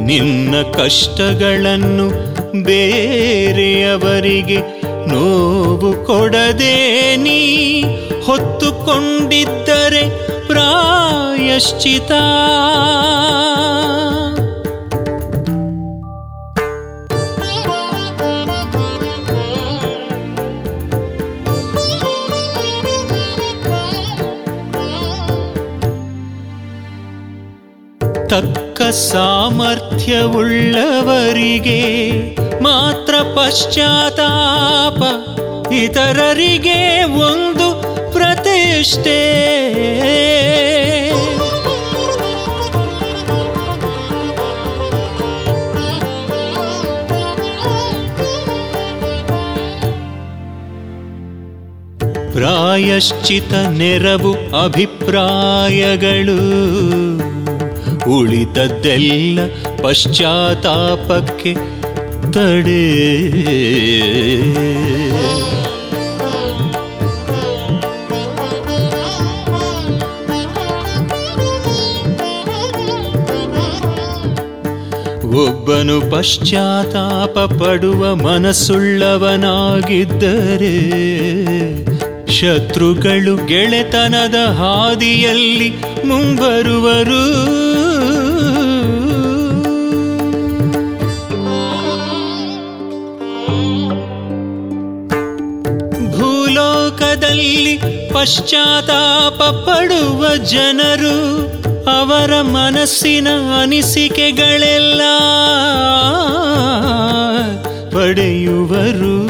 ನಿನ್ನ ಕಷ್ಟಗಳನ್ನು ಬೇರೆಯವರಿಗೆ ನೋವು ಕೊಡದೆ ನೀ ಹೊತ್ತುಕೊಂಡಿದ್ದರೆ ಪ್ರಾಯಶ್ಚಿತ ತಕ್ಕ ಸಾಮರ್ಥ್ಯವುಳ್ಳವರಿಗೆ ಮಾತ್ರ ಪಶ್ಚಾತ್ತಾಪ ಇತರರಿಗೆ ಒಂದು ಪ್ರತಿಷ್ಠೆ ಪ್ರಾಯಶ್ಚಿತ ನೆರವು ಅಭಿಪ್ರಾಯಗಳು ಉಳಿದದ್ದೆಲ್ಲ ಪಶ್ಚಾತ್ತಾಪಕ್ಕೆ ತಡೆ ಒಬ್ಬನು ಪಶ್ಚಾತ್ತಾಪ ಪಡುವ ಮನಸ್ಸುಳ್ಳವನಾಗಿದ್ದರೆ ಶತ್ರುಗಳು ಗೆಳೆತನದ ಹಾದಿಯಲ್ಲಿ ಮುಂಬರುವರು ಭೂಲೋಕದಲ್ಲಿ ಪಶ್ಚಾತ್ತಾಪ ಪಡುವ ಜನರು ಅವರ ಮನಸ್ಸಿನ ಅನಿಸಿಕೆಗಳೆಲ್ಲ ಪಡೆಯುವರು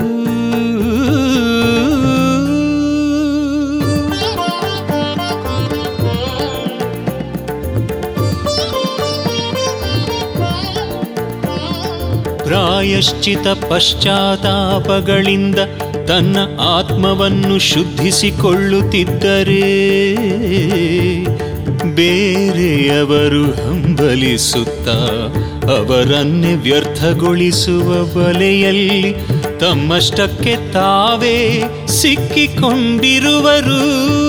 ಪ್ರಾಯಶ್ಚಿತ ಪಶ್ಚಾತ್ತಾಪಗಳಿಂದ ತನ್ನ ಆತ್ಮವನ್ನು ಶುದ್ಧಿಸಿಕೊಳ್ಳುತ್ತಿದ್ದರೆ ಬೇರೆಯವರು ಹಂಬಲಿಸುತ್ತಾ ಅವರನ್ನೇ ವ್ಯರ್ಥಗೊಳಿಸುವ ಬಲೆಯಲ್ಲಿ ತಮ್ಮಷ್ಟಕ್ಕೆ ತಾವೇ ಸಿಕ್ಕಿಕೊಂಡಿರುವರು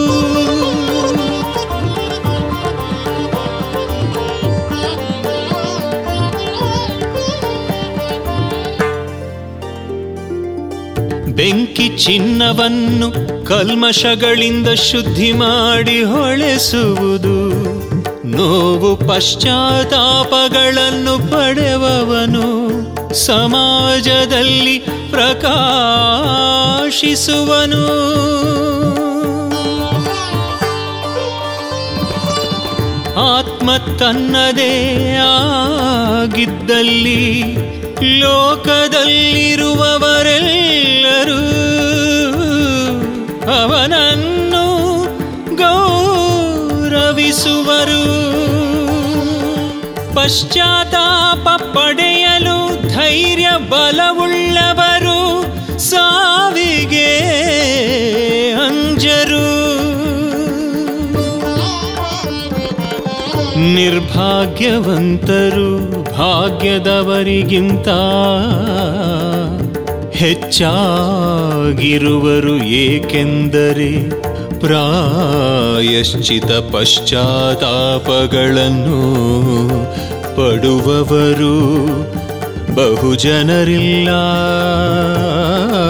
ಬೆಂಕಿ ಚಿನ್ನವನ್ನು ಕಲ್ಮಶಗಳಿಂದ ಶುದ್ಧಿ ಮಾಡಿ ಹೊಳೆಸುವುದು ನೋವು ಪಶ್ಚಾತ್ತಾಪಗಳನ್ನು ಪಡೆವವನು ಸಮಾಜದಲ್ಲಿ ಪ್ರಕಾಶಿಸುವನು ಆತ್ಮ ತನ್ನದೇ ಆಗಿದ್ದಲ್ಲಿ ಲೋಕದಲ್ಲಿರುವವರೆಲ್ಲರೂ ಅವನನ್ನು ಗೌರವಿಸುವರು ಪಶ್ಚಾತ್ತಾಪ ಪಡೆಯಲು ಧೈರ್ಯ ಬಲವುಳ್ಳವರು ಸಾವಿಗೆ ಅಂಜರು ನಿರ್ಭಾಗ್ಯವಂತರು ಭಾಗ್ಯದವರಿಗಿಂತ ಹೆಚ್ಚಾಗಿರುವರು ಏಕೆಂದರೆ ಪ್ರಾಯಶ್ಚಿತ ಪಶ್ಚಾತ್ತಾಪಗಳನ್ನು ಪಡುವವರು ಬಹುಜನರಿಲ್ಲ